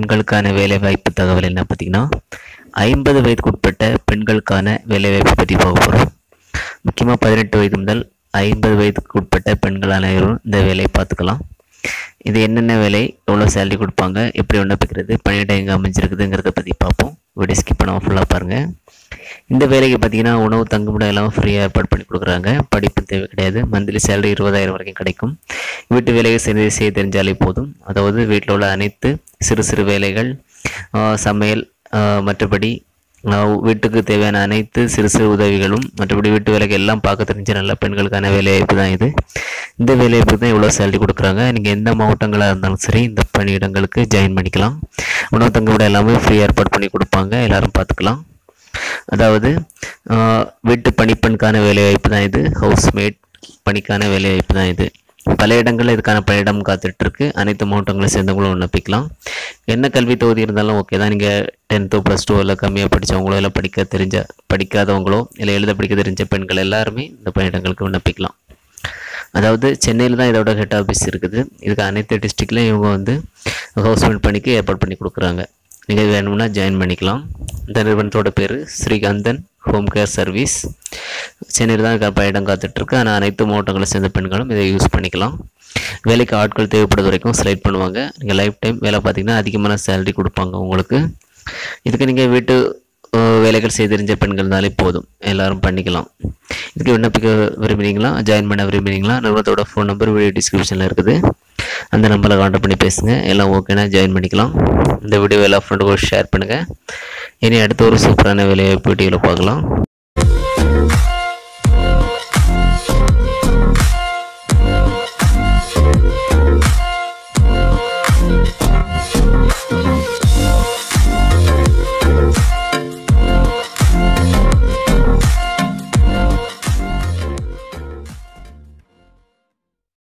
பெண்களுக்கான வேலைவாய்ப்பு தகவல் என்ன பார்த்தீங்கன்னா ஐம்பது வயதுக்குட்பட்ட பெண்களுக்கான வேலைவாய்ப்பு பற்றி பார்க்க போகிறோம் முக்கியமாக பதினெட்டு வயது முதல் ஐம்பது வயதுக்கு உட்பட்ட பெண்கள் அனைவரும் இந்த வேலையை பார்த்துக்கலாம் இது என்னென்ன வேலை எவ்வளோ சேலரி கொடுப்பாங்க எப்படி விண்ணப்பிக்கிறது பணியிடம் எங்கே அமைஞ்சிருக்குதுங்கிறத பற்றி பார்ப்போம் வீடியோ ஸ்கிப் பண்ணாமல் ஃபுல்லாக பாருங்கள் இந்த வேலைக்கு பார்த்தீங்கன்னா உணவு தங்குமிடம் எல்லாம் ஃப்ரீயாக ஏற்பாடு பண்ணி கொடுக்குறாங்க படிப்பு தேவை கிடையாது மந்த்லி சேலரி இருபதாயிரம் வரைக்கும் கிடைக்கும் வீட்டு வேலையை செய்ய செய்ய தெரிஞ்சாலே போதும் அதாவது வீட்டில் உள்ள அனைத்து சிறு சிறு வேலைகள் ஆஹ் சமையல் ஆஹ் மற்றபடி ஆஹ் வீட்டுக்கு தேவையான அனைத்து சிறு சிறு உதவிகளும் மற்றபடி வீட்டு வேலைக்கு எல்லாம் பார்க்க தெரிஞ்ச நல்ல பெண்களுக்கான வேலைவாய்ப்பு தான் இது இந்த வேலைவாய்ப்பு தான் இவ்வளோ சேலரி கொடுக்குறாங்க நீங்கள் எந்த மாவட்டங்களாக இருந்தாலும் சரி இந்த பணியிடங்களுக்கு ஜாயின் பண்ணிக்கலாம் உணவு தங்குமிடம் எல்லாமே ஃப்ரீ ஏற்பாடு பண்ணி கொடுப்பாங்க எல்லாரும் பார்த்துக்கலாம் அதாவது ஆஹ் வீட்டு பணிப்பெண்ணுக்கான வேலைவாய்ப்பு தான் இது ஹவுஸ்மேட் பணிக்கான வேலைவாய்ப்பு தான் இது பல இடங்களில் இதுக்கான பணியிடம் காத்துட்டு இருக்கு அனைத்து மாவட்டங்களும் சேர்ந்தவங்களும் விண்ணப்பிக்கலாம் என்ன கல்வி தொகுதி இருந்தாலும் ஓகே தான் நீங்கள் டென்த்தோ ப்ளஸ் டூ இல்லை கம்மியாக படித்தவங்களோ இல்லை படிக்க தெரிஞ்ச படிக்காதவங்களோ இல்லை எழுத படிக்க தெரிஞ்ச பெண்கள் எல்லாருமே இந்த பணியிடங்களுக்கு விண்ணப்பிக்கலாம் அதாவது சென்னையில் தான் இதோட ஹெட் ஆஃபீஸ் இருக்குது இதுக்கு அனைத்து டிஸ்ட்ரிக்ட்லையும் இவங்க வந்து ஹவுஸ்மேட் பணிக்கு ஏற்பாடு பண்ணி கொடுக்குறாங்க நீங்கள் வேணும்னா ஜாயின் பண்ணிக்கலாம் இந்த நிறுவனத்தோட பேர் ஸ்ரீகந்தன் ஹோம் கேர் சர்வீஸ் சென்னையில் தான் இருக்க இடம் காத்துட்ருக்கு ஆனால் அனைத்து மாவட்டங்களை சேர்ந்த பெண்களும் இதை யூஸ் பண்ணிக்கலாம் வேலைக்கு ஆட்கள் தேவைப்படுறது வரைக்கும் செலக்ட் பண்ணுவாங்க நீங்கள் லைஃப் டைம் வேலை பார்த்தீங்கன்னா அதிகமான சேலரி கொடுப்பாங்க உங்களுக்கு இதுக்கு நீங்கள் வீட்டு அஹ், வேலைகள் செய்து தெரிஞ்ச பெண்கள்னாலே போதும் எல்லாரும் பண்ணிக்கலாம் இதுக்கு விண்ணப்பிக்க விரும்புறீங்களா ஜாயின் பண்ண விரும்புறீங்களா நிறுவனத்தோட ஃபோன் நம்பர் வீடியோ டிஸ்கிரிப்ஷனில் இருக்குது அந்த நம்பரில் கான்டாக்ட் பண்ணி பேசுங்க எல்லாம் ஓகேனா ஜாயின் பண்ணிக்கலாம் இந்த வீடியோ எல்லா ஃப்ரெண்டுக்கும் ஷேர் பண்ணுங்கள் இனி அடுத்த ஒரு சூப்பரான வேலையை வீடியோவில் பார்க்கலாம்